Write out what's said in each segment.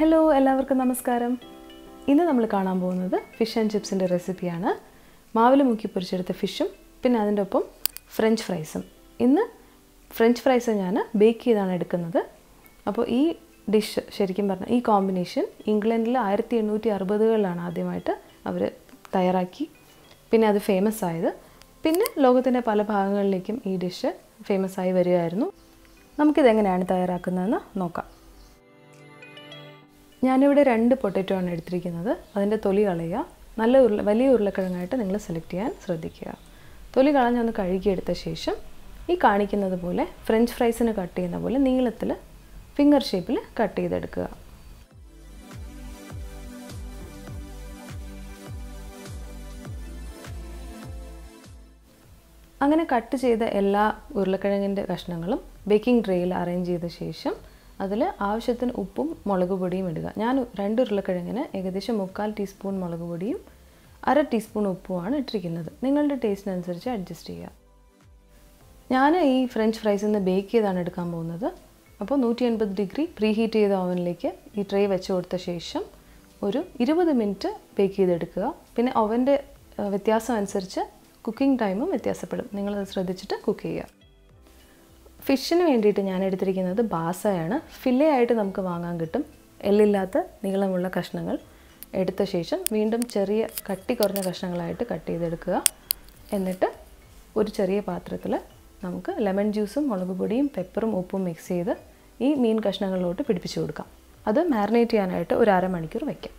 hello എല്ലാവർക്കും നമസ്കാരം ഇന്ന് നമ്മൾ കാണാൻ പോകുന്നത് ഫിഷ് ആൻഡ് ചിപ്സിൻ്റെ റെസിപ്പിയാണ് മാവിൽ മുക്കി പൊരിച്ചെടുത്ത ഫിഷും പിന്നെ അതിൻ്റെ ഒപ്പം ഫ്രഞ്ച് ഫ്രൈസും ഇന്ന് ഫ്രഞ്ച് ഫ്രൈസ് ഞാൻ ബേക്ക് ചെയ്താണ് എടുക്കുന്നത് അപ്പോൾ ഈ ഡിഷ് ശരിക്കും പറഞ്ഞാൽ ഈ കോമ്പിനേഷൻ ഇംഗ്ലണ്ടിൽ ആയിരത്തി എണ്ണൂറ്റി അറുപതുകളിലാണ് ആദ്യമായിട്ട് അവർ തയ്യാറാക്കി പിന്നെ അത് ഫേമസ് ആയത് പിന്നെ ലോകത്തിൻ്റെ പല ഭാഗങ്ങളിലേക്കും ഈ ഡിഷ് ഫേമസ് ആയി വരികയായിരുന്നു നമുക്കിതെങ്ങനെയാണ് തയ്യാറാക്കുന്നതെന്ന് നോക്കാം ഞാനിവിടെ രണ്ട് പൊട്ടറ്റോ ആണ് എടുത്തിരിക്കുന്നത് അതിൻ്റെ തൊലി കളയുക നല്ല ഉരുള വലിയ ഉരുളക്കിഴങ്ങായിട്ട് നിങ്ങൾ സെലക്ട് ചെയ്യാൻ ശ്രദ്ധിക്കുക തൊലി കളഞ്ഞൊന്ന് കഴുകിയെടുത്ത ശേഷം ഈ കാണിക്കുന്നത് പോലെ ഫ്രഞ്ച് ഫ്രൈസിന് കട്ട് ചെയ്യുന്ന പോലെ നീളത്തിൽ ഫിംഗർ ഷേപ്പിൽ കട്ട് ചെയ്തെടുക്കുക അങ്ങനെ കട്ട് ചെയ്ത എല്ലാ ഉരുളക്കിഴങ്ങിൻ്റെ കഷ്ണങ്ങളും ബേക്കിംഗ് ട്രേയിൽ അറേഞ്ച് ചെയ്ത ശേഷം അതിൽ ആവശ്യത്തിന് ഉപ്പും മുളക് പൊടിയും ഇടുക ഞാൻ രണ്ട് ഉരുളക്കിഴങ്ങിന് ഏകദേശം മുക്കാൽ ടീസ്പൂൺ മുളക് പൊടിയും അര ടീസ്പൂൺ ഉപ്പുമാണ് ഇട്ടിരിക്കുന്നത് നിങ്ങളുടെ ടേസ്റ്റിനനുസരിച്ച് അഡ്ജസ്റ്റ് ചെയ്യുക ഞാൻ ഈ ഫ്രഞ്ച് ഫ്രൈസിൽ നിന്ന് ബേക്ക് ചെയ്താണ് എടുക്കാൻ പോകുന്നത് അപ്പോൾ നൂറ്റി എൺപത് ഡിഗ്രി പ്രീ ഹീറ്റ് ചെയ്ത ഓവനിലേക്ക് ഈ ട്രേ വെച്ച് കൊടുത്ത ശേഷം ഒരു ഇരുപത് മിനിറ്റ് ബേക്ക് ചെയ്തെടുക്കുക പിന്നെ ഓവൻ്റെ വ്യത്യാസം അനുസരിച്ച് കുക്കിംഗ് ടൈമും വ്യത്യാസപ്പെടും നിങ്ങളത് ശ്രദ്ധിച്ചിട്ട് കുക്ക് ചെയ്യുക ഫിഷിന് വേണ്ടിയിട്ട് ഞാൻ എടുത്തിരിക്കുന്നത് ബാസയാണ് ഫില്ലേ ആയിട്ട് നമുക്ക് വാങ്ങാൻ കിട്ടും എല്ലില്ലാത്ത നീളമുള്ള കഷ്ണങ്ങൾ എടുത്ത ശേഷം വീണ്ടും ചെറിയ കട്ടി കുറഞ്ഞ കഷ്ണങ്ങളായിട്ട് കട്ട് ചെയ്തെടുക്കുക എന്നിട്ട് ഒരു ചെറിയ പാത്രത്തിൽ നമുക്ക് ലെമൺ ജ്യൂസും മുളക് പൊടിയും പെപ്പറും ഉപ്പും മിക്സ് ചെയ്ത് ഈ മീൻ കഷ്ണങ്ങളിലോട്ട് പിടിപ്പിച്ചു കൊടുക്കാം അത് മാരിനേറ്റ് ചെയ്യാനായിട്ട് ഒരു അരമണിക്കൂർ വയ്ക്കാം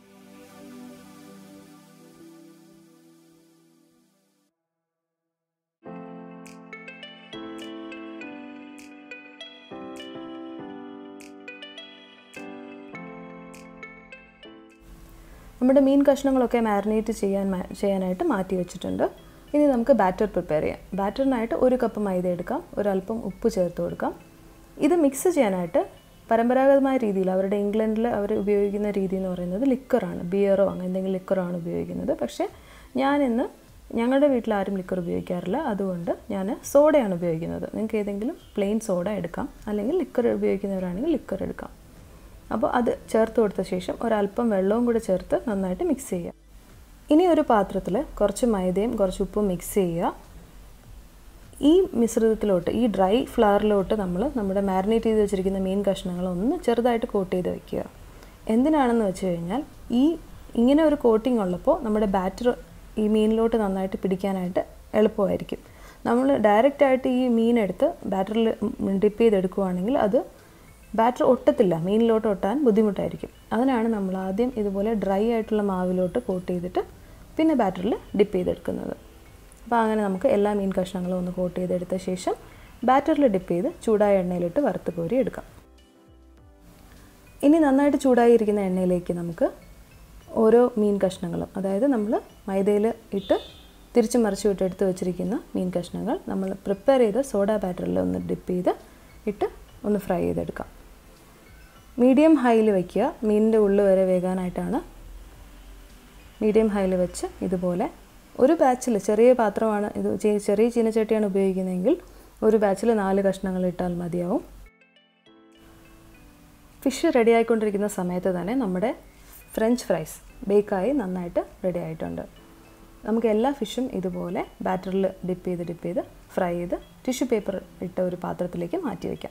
നമ്മുടെ മീൻ കഷ്ണങ്ങളൊക്കെ മാരിനേറ്റ് ചെയ്യാൻ ചെയ്യാനായിട്ട് മാറ്റി വെച്ചിട്ടുണ്ട് ഇനി നമുക്ക് ബാറ്റർ പ്രിപ്പയർ ചെയ്യാം ബാറ്ററിനായിട്ട് ഒരു കപ്പ് മൈദ എടുക്കാം ഒരല്പം ഉപ്പ് ചേർത്ത് കൊടുക്കാം ഇത് മിക്സ് ചെയ്യാനായിട്ട് പരമ്പരാഗതമായ രീതിയിൽ അവരുടെ ഇംഗ്ലണ്ടിൽ അവർ ഉപയോഗിക്കുന്ന രീതി എന്ന് പറയുന്നത് ലിക്കറാണ് ബിയറോ അങ്ങനെ എന്തെങ്കിലും ലിക്കറോ ആണ് ഉപയോഗിക്കുന്നത് പക്ഷേ ഞാനിന്ന് ഞങ്ങളുടെ വീട്ടിൽ ആരും ലിക്കർ ഉപയോഗിക്കാറില്ല അതുകൊണ്ട് ഞാൻ സോഡയാണ് ഉപയോഗിക്കുന്നത് നിങ്ങൾക്ക് ഏതെങ്കിലും പ്ലെയിൻ സോഡ എടുക്കാം അല്ലെങ്കിൽ ലിക്കർ ഉപയോഗിക്കുന്നവരാണെങ്കിൽ ലിക്കർ എടുക്കാം അപ്പോൾ അത് ചേർത്ത് കൊടുത്ത ശേഷം ഒരല്പം വെള്ളവും കൂടെ ചേർത്ത് നന്നായിട്ട് മിക്സ് ചെയ്യുക ഇനി ഒരു പാത്രത്തിൽ കുറച്ച് മൈദയും കുറച്ച് ഉപ്പും മിക്സ് ചെയ്യുക ഈ മിശ്രിതത്തിലോട്ട് ഈ ഡ്രൈ ഫ്ലവറിലോട്ട് നമ്മൾ നമ്മുടെ മാരിനേറ്റ് ചെയ്ത് വെച്ചിരിക്കുന്ന മീൻ കഷ്ണങ്ങൾ ഒന്ന് ചെറുതായിട്ട് കോട്ട് ചെയ്ത് വയ്ക്കുക എന്തിനാണെന്ന് വെച്ച് കഴിഞ്ഞാൽ ഈ ഇങ്ങനെ ഒരു കോട്ടിംഗ് ഉള്ളപ്പോൾ നമ്മുടെ ബാറ്റർ ഈ മീനിലോട്ട് നന്നായിട്ട് പിടിക്കാനായിട്ട് എളുപ്പമായിരിക്കും നമ്മൾ ഡയറക്റ്റായിട്ട് ഈ മീനെടുത്ത് ബാറ്ററിൽ ഡിപ്പ് ചെയ്തെടുക്കുകയാണെങ്കിൽ അത് ബാറ്റർ ഒട്ടത്തില്ല മീനിലോട്ട് ഒട്ടാൻ ബുദ്ധിമുട്ടായിരിക്കും അതിനാണ് നമ്മൾ ആദ്യം ഇതുപോലെ ഡ്രൈ ആയിട്ടുള്ള മാവിലോട്ട് കോട്ട് ചെയ്തിട്ട് പിന്നെ ബാറ്ററിൽ ഡിപ്പ് ചെയ്തെടുക്കുന്നത് അപ്പോൾ അങ്ങനെ നമുക്ക് എല്ലാ മീൻ കഷ്ണങ്ങളും ഒന്ന് കോട്ട് ചെയ്തെടുത്ത ശേഷം ബാറ്ററിൽ ഡിപ്പ് ചെയ്ത് ചൂടായ എണ്ണയിലിട്ട് വറുത്ത് കോരി എടുക്കാം ഇനി നന്നായിട്ട് ചൂടായിരിക്കുന്ന എണ്ണയിലേക്ക് നമുക്ക് ഓരോ മീൻ കഷ്ണങ്ങളും അതായത് നമ്മൾ മൈദയിൽ ഇട്ട് തിരിച്ച് മറിച്ച് വിട്ട് എടുത്ത് വെച്ചിരിക്കുന്ന മീൻ കഷ്ണങ്ങൾ നമ്മൾ പ്രിപ്പയർ ചെയ്ത സോഡ ബാറ്ററിൽ ഒന്ന് ഡിപ്പ് ചെയ്ത് ഇട്ട് ഒന്ന് ഫ്രൈ ചെയ്തെടുക്കാം മീഡിയം ഹൈയിൽ വയ്ക്കുക മീനിൻ്റെ ഉള്ളിൽ വരെ വേകാനായിട്ടാണ് മീഡിയം ഹൈയിൽ വെച്ച് ഇതുപോലെ ഒരു ബാച്ചിൽ ചെറിയ പാത്രമാണ് ഇത് ചെറിയ ചീനച്ചട്ടിയാണ് ഉപയോഗിക്കുന്നതെങ്കിൽ ഒരു ബാച്ചിൽ നാല് കഷ്ണങ്ങൾ ഇട്ടാൽ മതിയാവും ഫിഷ് റെഡി ആയിക്കൊണ്ടിരിക്കുന്ന സമയത്ത് തന്നെ നമ്മുടെ ഫ്രഞ്ച് ഫ്രൈസ് ബേക്കായി നന്നായിട്ട് റെഡി ആയിട്ടുണ്ട് നമുക്ക് എല്ലാ ഫിഷും ഇതുപോലെ ബാറ്ററിൽ ഡിപ്പ് ചെയ്ത് ഡിപ്പ് ചെയ്ത് ഫ്രൈ ചെയ്ത് ടിഷ്യൂ പേപ്പർ ഇട്ട ഒരു പാത്രത്തിലേക്ക് മാറ്റി വയ്ക്കാം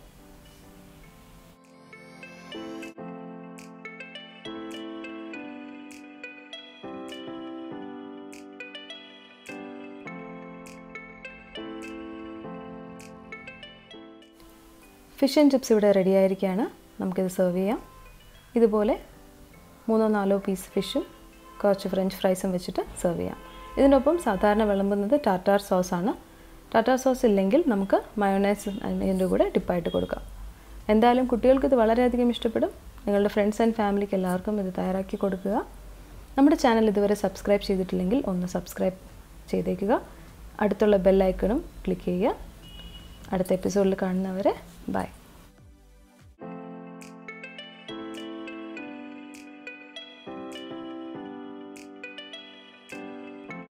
ഫിഷ് ആൻഡ് ചിപ്സ് ഇവിടെ റെഡി ആയിരിക്കുകയാണ് നമുക്കിത് സെർവ് ചെയ്യാം ഇതുപോലെ മൂന്നോ നാലോ പീസ് ഫിഷും കുറച്ച് ഫ്രഞ്ച് ഫ്രൈസും വെച്ചിട്ട് സെർവ് ചെയ്യാം ഇതിനൊപ്പം സാധാരണ വിളമ്പുന്നത് ടാറ്റാർ സോസാണ് ടാറ്റാർ സോസ് ഇല്ലെങ്കിൽ നമുക്ക് മയോണൈസ് അതിൻ്റെ കൂടെ ഡിപ്പായിട്ട് കൊടുക്കാം എന്തായാലും കുട്ടികൾക്ക് ഇത് വളരെയധികം ഇഷ്ടപ്പെടും നിങ്ങളുടെ ഫ്രണ്ട്സ് ആൻഡ് ഫാമിലിക്ക് എല്ലാവർക്കും ഇത് തയ്യാറാക്കി കൊടുക്കുക നമ്മുടെ ചാനൽ ഇതുവരെ സബ്സ്ക്രൈബ് ചെയ്തിട്ടില്ലെങ്കിൽ ഒന്ന് സബ്സ്ക്രൈബ് ചെയ്തേക്കുക അടുത്തുള്ള ബെല്ലൈക്കണും ക്ലിക്ക് ചെയ്യുക അടുത്ത എപ്പിസോഡിൽ കാണുന്നവരെ ബൈ